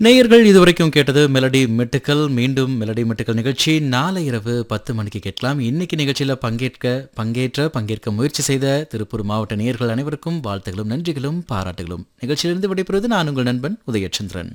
நேயர்கள் இதுவரைக்கும் கேட்டது மெலடி மெட்டுக்கள் மீண்டும் மெலடி மெட்டுக்கள் நிகழ்ச்சி நாளை இரவு பத்து மணிக்கு கேட்கலாம் இன்னைக்கு நிகழ்ச்சியில் பங்கேற்க பங்கேற்ற பங்கேற்க முயற்சி செய்த திருப்பூர் மாவட்ட நேயர்கள் அனைவருக்கும் வாழ்த்துகளும் நன்றிகளும் பாராட்டுகளும் நிகழ்ச்சியிலிருந்து விடைபெறுவது நான் உங்கள் நண்பன் உதயச்சந்திரன்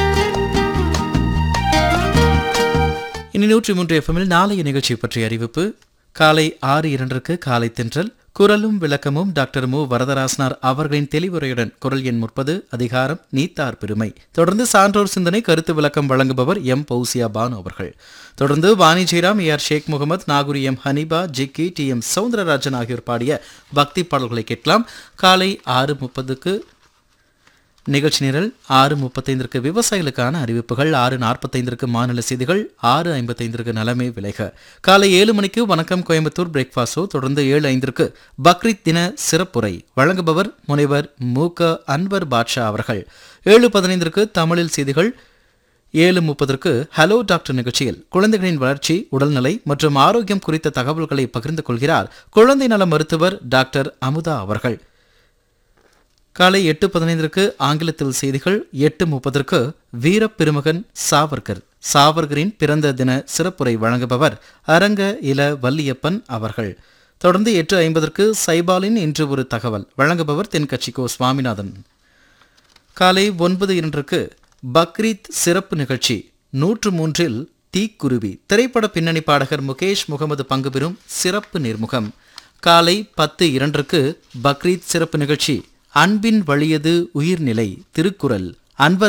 இனி நூற்றி மூன்று எஃப்எம்மில் நாளைய நிகழ்ச்சி பற்றிய அறிவிப்பு காலை ஆறு இரண்டிற்கு காலை தென்றல் குரலும் விளக்கமும் டாக்டர் மு வரதராசனார் அவர்களின் தெளிவுரையுடன் குரல் எண் முப்பது அதிகாரம் நீத்தார் பெருமை தொடர்ந்து சான்றோர் சிந்தனை கருத்து விளக்கம் வழங்குபவர் எம் பௌசியா பானு அவர்கள் தொடர்ந்து Vani Jayaram A R Sheikh Mohammed Nagoori M Hanifa Jikki T M Soundararajan ஆகியோர் பாடிய பக்தி பாடல்களை கேட்கலாம் காலை ஆறு முப்பதுக்கு நிகழ்ச்சி நிரல் ஆறு முப்பத்தைந்திற்கு விவசாயிகளுக்கான அறிவிப்புகள் ஆறு நாற்பத்தைந்திற்கு மாநில செய்திகள் ஆறு ஐம்பத்தைந்திற்கு நலமே விலைக காலை ஏழு மணிக்கு வணக்கம் கோயம்புத்தூர் பிரேக்ஃபாஸ்டோ தொடர்ந்து ஏழு ஐந்திற்கு பக்ரீத் தின சிறப்புரை வழங்குபவர் முனைவர் மு க அன்வர் பாட்ஷா அவர்கள் ஏழு பதினைந்திற்கு தமிழில் செய்திகள் ஏழு முப்பதற்கு ஹலோ டாக்டர் நிகழ்ச்சியில் குழந்தைகளின் வளர்ச்சி உடல்நிலை மற்றும் ஆரோக்கியம் குறித்த தகவல்களை பகிர்ந்து கொள்கிறார் குழந்தை நல மருத்துவர் டாக்டர் அமுதா அவர்கள் காலை எட்டு பதினைந்திற்கு ஆங்கிலத்தில் செய்திகள் எட்டு முப்பதற்கு வீரப்பெருமகன் சாவர்கர் சாவர்கரின் பிறந்த தின சிறப்புரை வழங்குபவர் அரங்க இல வல்லியப்பன் அவர்கள் தொடர்ந்து எட்டு ஐம்பதற்கு சைபாலின் இன்று ஒரு தகவல் வழங்குபவர் தென்கட்சிக்கோ சுவாமிநாதன் காலை ஒன்பது இரண்டுக்கு பக்ரீத் சிறப்பு நிகழ்ச்சி நூற்று மூன்றில் தீக்குருவி திரைப்பட பின்னணி பாடகர் முகேஷ் முகமது பங்கு பெறும் சிறப்பு நேர்முகம் காலை பத்து இரண்டுக்கு பக்ரீத் சிறப்பு நிகழ்ச்சி அன்பின் வழியது உயிர்நிலை திருக்குறள் அன்பர்